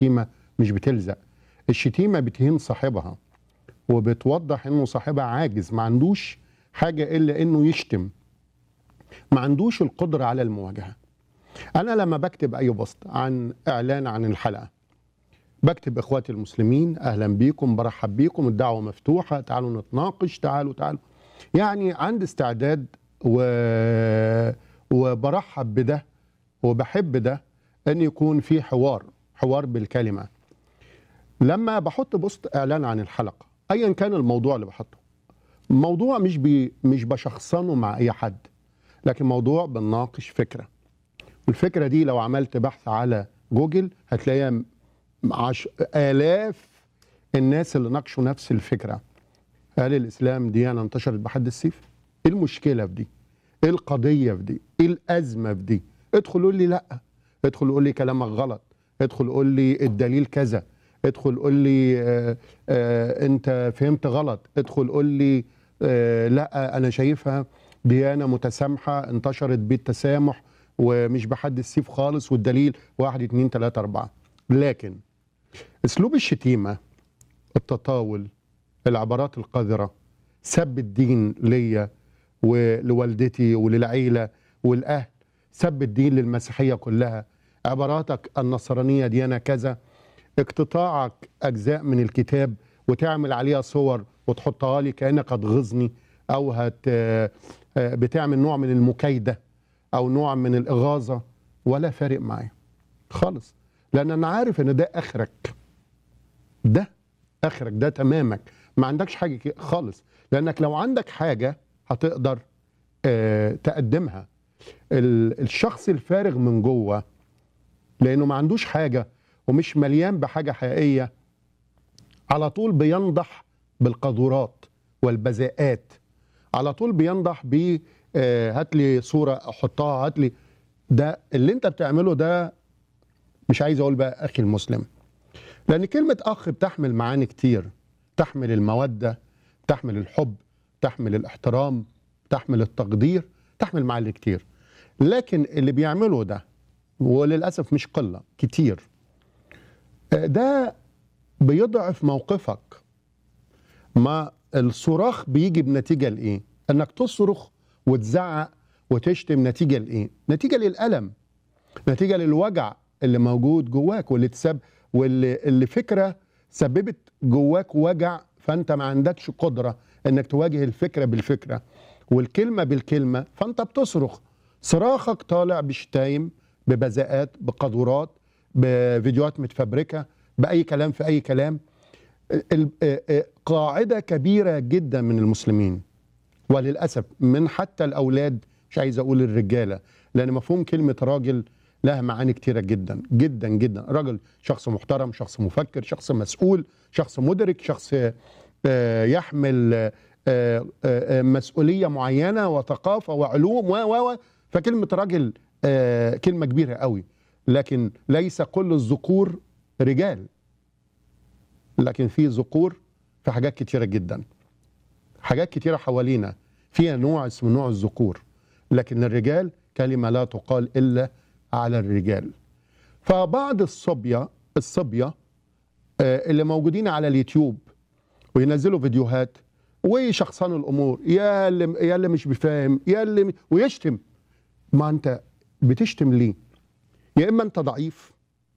الشتيمه مش بتلزق الشتيمه بتهين صاحبها وبتوضح انه صاحبها عاجز ما عندوش حاجه الا انه يشتم ما عندوش القدره على المواجهه انا لما بكتب اي بوست عن اعلان عن الحلقه بكتب اخواتي المسلمين اهلا بيكم برحب بيكم الدعوه مفتوحه تعالوا نتناقش تعالوا تعالوا يعني عندي استعداد و... وبرحب بده وبحب ده ان يكون في حوار حوار بالكلمه لما بحط بوست اعلان عن الحلقه ايا كان الموضوع اللي بحطه موضوع مش بي مش بشخصنه مع اي حد لكن موضوع بنناقش فكره والفكره دي لو عملت بحث على جوجل هتلاقيها عش... آلاف الناس اللي ناقشوا نفس الفكرة هل الإسلام ديانة انتشرت بحد السيف؟ إيه المشكلة في دي؟ إيه القضية في دي؟ إيه الأزمة في دي؟ ادخل قول لي لأ ادخل قول لي كلامك غلط ادخل قول لي الدليل كذا ادخل قول لي آه آه انت فهمت غلط ادخل قول لي آه لا انا شايفها ديانه متسامحه انتشرت بالتسامح ومش بحد السيف خالص والدليل واحد اتنين تلاته اربعه لكن اسلوب الشتيمه التطاول العبارات القذره سب الدين ليا ولوالدتي وللعيله والاهل سب الدين للمسيحيه كلها عباراتك النصرانيه ديانه كذا اقتطاعك اجزاء من الكتاب وتعمل عليها صور وتحطها لي كانك هتغيظني او هت بتعمل نوع من المكايده او نوع من الاغاظه ولا فارق معايا خالص لان انا عارف ان ده اخرك ده اخرك ده تمامك ما عندكش حاجه خالص لانك لو عندك حاجه هتقدر اه تقدمها الشخص الفارغ من جوه لانه ما عندوش حاجه ومش مليان بحاجه حقيقيه على طول بينضح بالقذورات والبذاءات على طول بينضح ب اه هات لي صوره احطها هات لي ده اللي انت بتعمله ده مش عايز اقول بقى اخي المسلم لان كلمه اخ بتحمل معاني كتير تحمل الموده تحمل الحب تحمل الاحترام تحمل التقدير تحمل معاني كتير لكن اللي بيعمله ده وللاسف مش قله كتير ده بيضعف موقفك ما الصراخ بيجي بنتيجه لايه انك تصرخ وتزعق وتشتم نتيجه لايه نتيجه للالم نتيجه للوجع اللي موجود جواك واللي تسب واللي اللي فكره سببت جواك وجع فانت ما عندكش قدره انك تواجه الفكره بالفكره والكلمه بالكلمه فانت بتصرخ صراخك طالع بشتايم ببذاءات بقذورات بفيديوهات متفبركه باي كلام في اي كلام قاعده كبيره جدا من المسلمين وللاسف من حتى الاولاد مش عايز اقول الرجاله لان مفهوم كلمه راجل لها معاني كتيرة جدا جدا جدا راجل شخص محترم شخص مفكر شخص مسؤول شخص مدرك شخص يحمل مسؤولية معينة وثقافة وعلوم و و فكلمة راجل كلمة كبيرة قوي لكن ليس كل الذكور رجال لكن في ذكور في حاجات كتيرة جدا حاجات كتيرة حوالينا فيها نوع اسمه نوع الذكور لكن الرجال كلمة لا تقال إلا على الرجال فبعض الصبية الصبية اللي موجودين على اليوتيوب وينزلوا فيديوهات ويشخصنوا الامور يا اللي يا اللي مش بفاهم يا اللي ويشتم ما انت بتشتم ليه يا اما انت ضعيف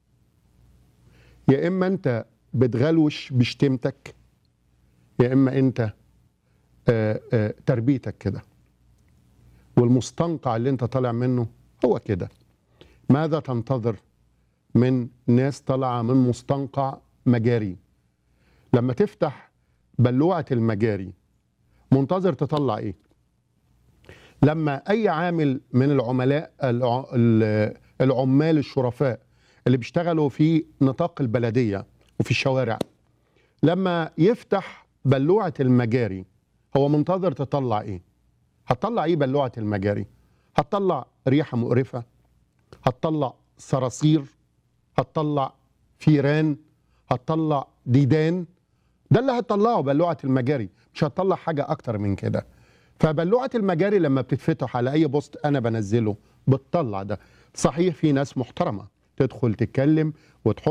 يا اما انت بتغلوش بشتمتك يا اما انت آآ آآ تربيتك كده والمستنقع اللي انت طالع منه هو كده ماذا تنتظر من ناس طالعه من مستنقع مجاري لما تفتح بلوعه المجاري منتظر تطلع ايه لما اي عامل من العملاء العمال الشرفاء اللي بيشتغلوا في نطاق البلديه وفي الشوارع لما يفتح بلوعه المجاري هو منتظر تطلع ايه هتطلع ايه بلوعه المجاري هتطلع ريحه مقرفه هتطلع صراصير هتطلع فيران هتطلع ديدان ده اللي هتطلعه بلوعه المجاري مش هتطلع حاجه اكتر من كده فبلوعه المجاري لما بتتفتح على اي بوست انا بنزله بتطلع ده صحيح في ناس محترمه تدخل تتكلم وتحط